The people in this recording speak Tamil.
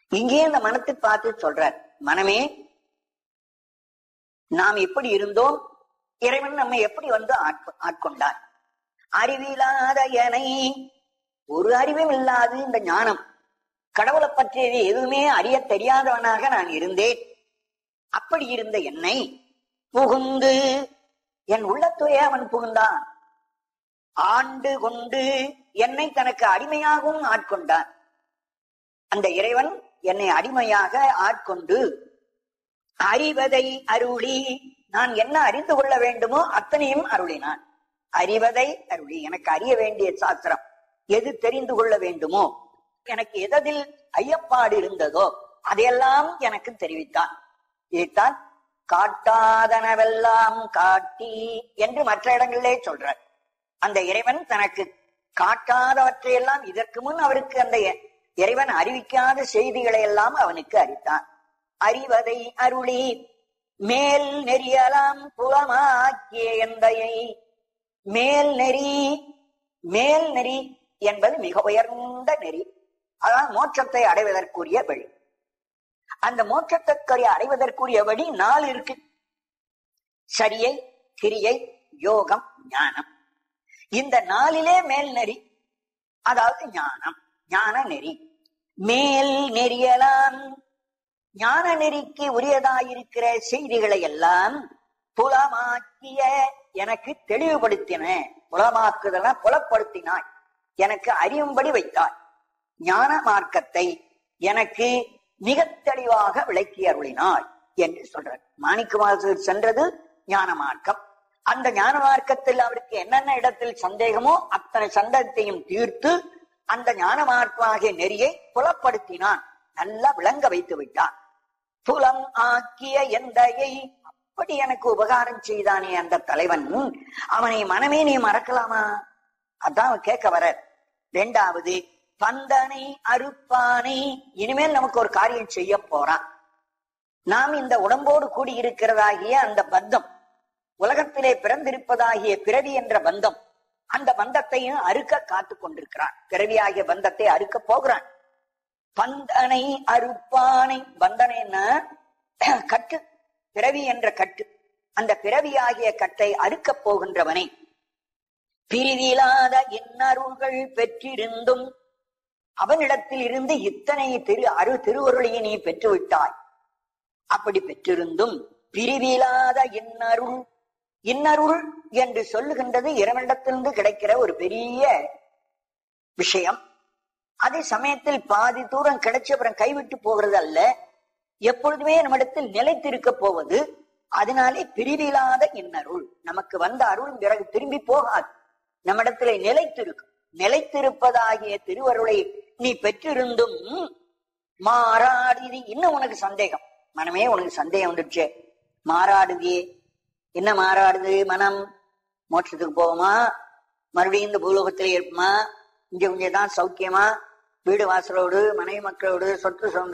இங்கே இந்த மனத்தை பார்த்து சொல்றார் மனமே நாம் எப்படி இருந்தோம் இறைவன் நம்மை எப்படி வந்து ஆட்கொ- ஆட்கொண்டார் அறிவில்லாத எனை ஒரு அறிவும் இல்லாது இந்த ஞானம் கடவுளை பற்றியது எதுவுமே அறிய தெரியாதவனாக நான் இருந்தேன் அப்படி இருந்த என்னை புகுந்து என் உள்ளத்துறையே அவன் புகுந்தான் ஆண்டு கொண்டு என்னை தனக்கு அடிமையாகவும் ஆட்கொண்டான் அந்த இறைவன் என்னை அடிமையாக ஆட்கொண்டு அறிவதை அருளி நான் என்ன அறிந்து கொள்ள வேண்டுமோ அத்தனையும் அருளினான் அறிவதை அருளி எனக்கு அறிய வேண்டிய சாஸ்திரம் எது தெரிந்து கொள்ள வேண்டுமோ எனக்கு எதில் ஐயப்பாடு இருந்ததோ அதையெல்லாம் எனக்கு தெரிவித்தான் இதைத்தான் காட்டாதனவெல்லாம் காட்டி என்று மற்ற இடங்களிலே சொல்றார் அந்த இறைவன் தனக்கு காட்டாதவற்றையெல்லாம் இதற்கு முன் அவருக்கு அந்த இறைவன் அறிவிக்காத செய்திகளை எல்லாம் அவனுக்கு அறித்தான் அறிவதை அருளி மேல் நெறியலாம் புலமாக்கிய எந்தையை மேல் நெறி மேல் நெறி என்பது மிக உயர்ந்த நெறி அதான் மோட்சத்தை அடைவதற்குரிய வழி அந்த மோட்சத்திற்குரிய அடைவதற்குரிய வழி நாலு இருக்கு சரியை கிரியை யோகம் ஞானம் இந்த நாளிலே மேல் நெறி அதாவது ஞானம் ஞான நெறி மேல் நெறியலாம் ஞான நெறிக்கு உரியதாயிருக்கிற செய்திகளை எல்லாம் புலமாக்கிய எனக்கு தெளிவுபடுத்தின புலமாக்குதல புலப்படுத்தினாய் எனக்கு அறியும்படி வைத்தாய் ஞான மார்க்கத்தை எனக்கு மிக தெளிவாக விளக்கி அருளினாய் என்று சொல்றார் மாணிக்கவாசர் சென்றது ஞான மார்க்கம் அந்த ஞான மார்க்கத்தில் அவருக்கு என்னென்ன இடத்தில் சந்தேகமோ அத்தனை சந்தேகத்தையும் தீர்த்து அந்த ஞான மார்க்கமாகிய நெறியை புலப்படுத்தினான் நல்லா விளங்க வைத்து விட்டான் புலம் ஆக்கிய எந்தையை அப்படி எனக்கு உபகாரம் செய்தானே அந்த தலைவன் அவனை மனமே நீ மறக்கலாமா அதான் அவன் கேட்க வர ரெண்டாவது பந்தனை அறுப்பானை இனிமேல் நமக்கு ஒரு காரியம் செய்ய போறான் நாம் இந்த உடம்போடு கூடி இருக்கிறதாகிய அந்த பந்தம் உலகத்திலே பிறந்திருப்பதாகிய பிறவி என்ற பந்தம் அந்த பந்தத்தையும் அறுக்க காத்து கொண்டிருக்கிறான் பிறவியாகிய பந்தத்தை அறுக்க போகிறான் பந்தனை அறுப்பானை பந்தனைன்னா கட்டு பிறவி என்ற கட்டு அந்த பிறவியாகிய கட்டை அறுக்கப் போகின்றவனை பிரிவிலாத இன்னருள்கள் பெற்றிருந்தும் அவனிடத்தில் இருந்து இத்தனை திரு அரு திருவருளையை நீ பெற்றுவிட்டாய் அப்படி பெற்றிருந்தும் பிரிவிலாத இன்னருள் இன்னருள் என்று சொல்லுகின்றது இறைவனிடத்திலிருந்து கிடைக்கிற ஒரு பெரிய விஷயம் அதே சமயத்தில் பாதி தூரம் கிடைச்ச அப்புறம் கைவிட்டு போகிறது அல்ல எப்பொழுதுமே நம்மிடத்தில் நிலைத்திருக்க போவது அதனாலே பிரிவில்லாத இன்னருள் நமக்கு வந்த அருள் பிறகு திரும்பி போகாது நம்மிடத்திலே நிலைத்திருக்கும் நிலைத்திருப்பதாகிய திருவருளை நீ பெற்றிருந்தும் மாறாடிது இன்னும் உனக்கு சந்தேகம் மனமே உனக்கு சந்தேகம் வந்துடுச்சு மாறாடுதே என்ன மாறாடுது மனம் மோட்சத்துக்கு போகுமா மறுபடியும் இந்த பூலோகத்திலே இருப்புமா இங்க கொஞ்சம் தான் சௌக்கியமா வீடு வாசலோடு மனைவி மக்களோடு சொத்து சுதந்திரம்